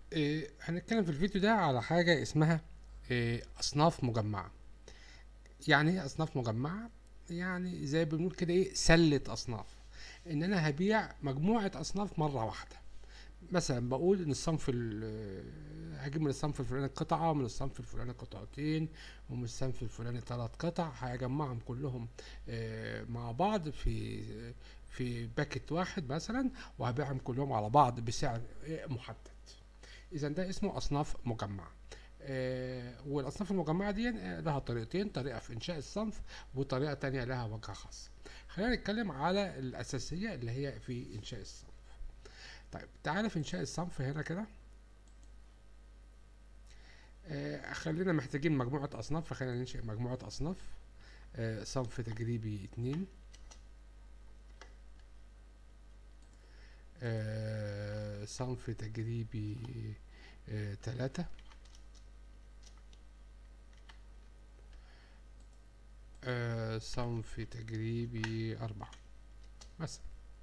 إيه هنتكلم في الفيديو ده على حاجة اسمها إيه أصناف مجمعة يعني ايه أصناف مجمعة؟ يعني زي ما بنقول كده ايه سلة أصناف إن أنا هبيع مجموعة أصناف مرة واحدة مثلا بقول إن الصنف ال- هجيب من الصنف الفلاني قطعة ومن الصنف الفلاني قطعتين ومن الصنف الفلاني ثلاث قطع هجمعهم كلهم آه، مع بعض في في باكت واحد مثلا وهبيعهم كلهم على بعض بسعر آه، محدد اذا ده اسمه اصناف مجمعه آه والاصناف المجمعه دي آه، لها طريقتين طريقه في انشاء الصنف وطريقه تانية لها وجه خاص خلينا نتكلم على الاساسيه اللي هي في انشاء الصنف طيب تعالى في انشاء الصنف هنا كده آه خلينا محتاجين مجموعه اصناف فخلينا ننشئ مجموعه اصناف آه صنف تجريبي اتنين آه صنف تجريبي آه تلاتة آه صنف تجريبي أربعة مثلا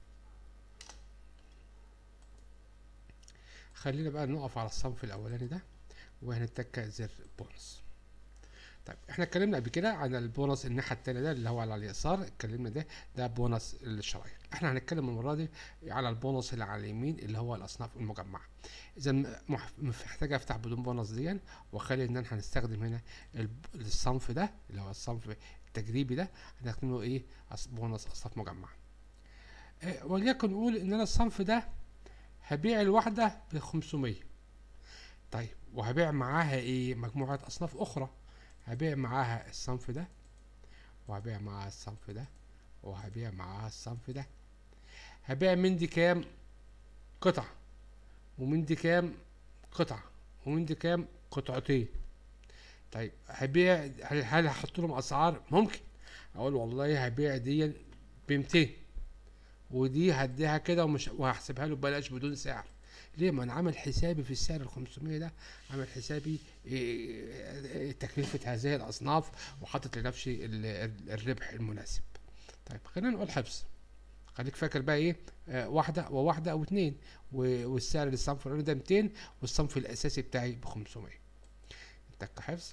خلينا بقى نقف على الصنف الأولاني ده وهنتك زر بونص طيب احنا اتكلمنا قبل كده عن البونص الناحية التانية ده اللي هو على اليسار اتكلمنا ده ده بونص الشرايح احنا هنتكلم المرة دي على البونص اللي على اليمين اللي هو الأصناف المجمعة إذا مح- محتاج أفتح بدون بونص دي وأخلي إن احنا هنستخدم هنا الب- الصنف ده اللي هو الصنف التجريبي ده هنستخدمه إيه أص- بونص أصناف مجمعة اه وليكن نقول إن أنا الصنف ده هبيع الواحدة ب 500 طيب وهبيع معاها إيه مجموعة أصناف أخرى هبيع معاها الصنف ده وهبيع معاها الصنف ده وهبيع معاها الصنف ده هبيع من دي كام قطعة ومن دي كام قطعة ومن دي كام قطعتين طيب هبيع هل, هل هحط لهم اسعار ممكن اقول والله هبيع دي ب 200 ودي هديها كده ومش وهحسبها له ببلاش بدون سعر ليه ما انا عامل حسابي في السعر ال 500 ده عامل حسابي إيه، إيه، تكلفة هذه الاصناف وحاطط لنفسي ال- ال- الربح المناسب طيب خلينا نقول حفظ خليك فاكر بقى ايه آه واحدة وواحدة او اتنين و- والسعر للصنف الاولاني ده 200 والصنف الاساسي بتاعي ب 500 تك حفظ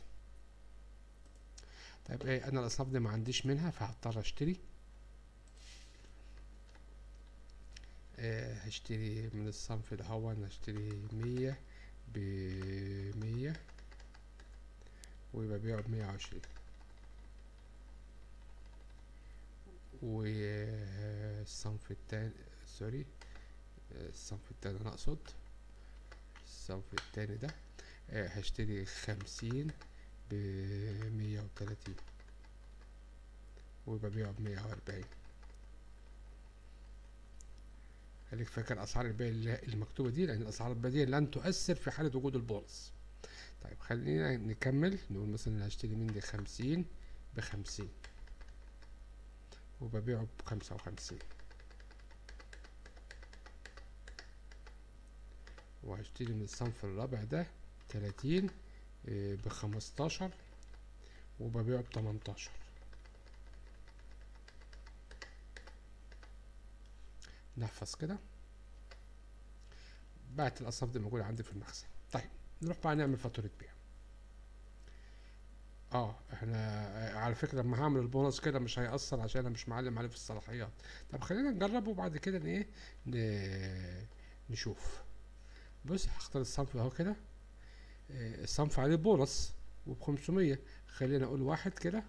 طيب ايه انا الاصناف دي ما عنديش منها فهضطر اشتري آه هشتري من الصنف ده هو انا هشتري مية بمية وببيعه بمية وعشرين والصنف التاني سوري آه، الصنف التاني انا اقصد الصنف التاني ده آه، هشتري خمسين بمية وتلاتين وببيعه بمية وأربعين خليك فاكر أسعار البيع اللي- المكتوبة دي لأن الأسعار البيع لن تؤثر في حالة وجود البونص طيب خلينا نكمل نقول مثلا أنا هشتري من دي خمسين بخمسين وببيعه بخمسة وخمسين وهشتري من الصنف الرابع ده تلاتين إيه، بخمستاشر وببيعه بتمنتاشر نحفظ كده بعت الأصناف دي موجودة عندي في المخزن طيب نروح بقى نعمل فاتورة بيع اه احنا آه، على فكرة لما هعمل البونص كده مش هيأثر عشان انا مش معلم عليه في الصلاحيات طب خلينا نجرب وبعد كده ن- ايه ن- نشوف بص هختار الصنف اهو كده آه، الصنف عليه بونص وبخمسمية خلينا اقول واحد كده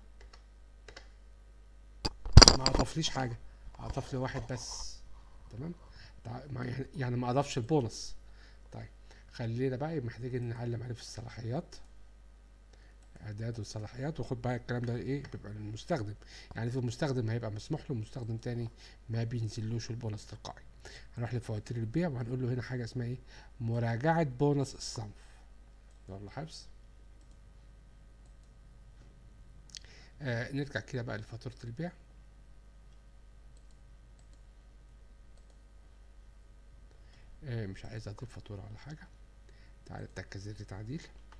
ما اضافليش حاجة اضاف لي واحد بس تمام تع- ما يعني- يعني ما اضافش البونص طيب خلينا بقى محتاجين نعلم عليه في الصلاحيات اعداد وصلاحيات وخد بقى الكلام ده ايه بيبقى للمستخدم يعني في المستخدم هيبقى مسموح له مستخدم تاني ما بينزلوش البونص تلقائي هنروح لفواتير البيع وهنقول له هنا حاجه اسمها ايه مراجعه بونص الصنف يلا حبس آه نرجع كده بقى لفاتوره البيع آه مش عايز اضيف فاتوره ولا حاجه تعالى اتك زر تعديل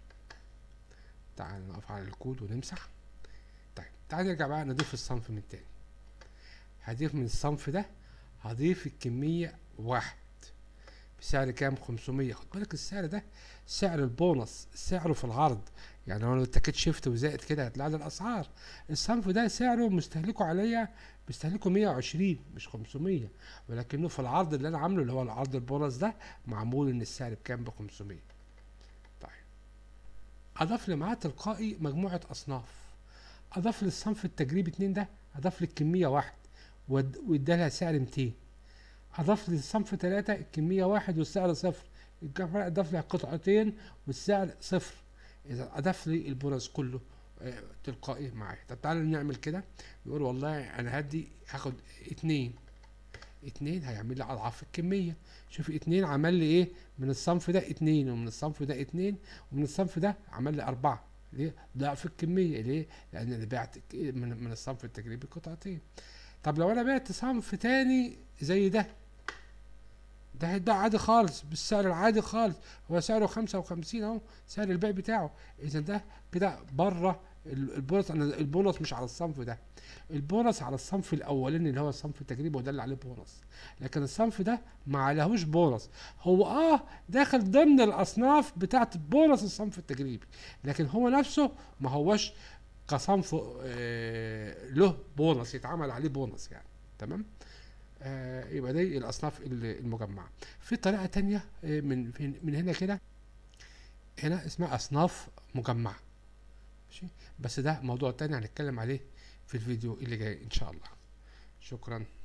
تعال نقف على الكود ونمسح طيب تعال نرجع بقى نضيف الصنف من تاني هضيف من الصنف ده هضيف الكمية واحد بسعر كام 500 خد بالك السعر ده سعر البونص سعره في العرض يعني لو انا اتكيت شيفت وزائد كده هتلاقي لي الاسعار الصنف ده سعره مستهلكه عليا مستهلكه 120 مش 500 ولكنه في العرض اللي انا عامله اللي هو العرض البونص ده معمول ان السعر بكام ب 500 طيب اضاف لي معاه تلقائي مجموعه اصناف اضاف للصنف التجريبي اتنين ده اضاف لي الكميه واحد واد- وادالها سعر 200 اضاف للصنف ثلاثة الكمية واحد والسعر صفر الجمع اضاف لي قطعتين والسعر صفر اذا اضاف لي البونص كله آه، تلقائي معايا طب تعالى نعمل كده يقول والله انا هدي هاخد اتنين اتنين هيعمل لي اضعاف الكمية شوف اتنين عمل لي ايه من الصنف ده اتنين ومن الصنف ده اتنين ومن الصنف ده عمل لي اربعة ليه ضعف الكمية ليه لان انا بعت ك- من من الصنف التجريبي قطعتين طب لو انا بعت صنف تاني زي ده ده هيتباع عادي خالص بالسعر العادي خالص هو سعره خمسة وخمسين اهو سعر البيع بتاعه اذا ده كده بره ال- البونص انا البونص مش على الصنف ده البونص على الصنف الاولاني اللي هو الصنف التجريبي وده اللي عليه بونص لكن الصنف ده ما عليهوش بونص هو اه داخل ضمن الاصناف بتاعت بونص الصنف التجريبي لكن هو نفسه ما هوش كصنف آه له بونص يتعمل عليه بونص يعني تمام آه يبقى دي الاصناف ال- المجمعه في طريقه تانية آه، من من- من هنا كده هنا اسمها اصناف مجمعه ماشي بس ده موضوع تاني هنتكلم عليه في الفيديو اللي جاي ان شاء الله شكرا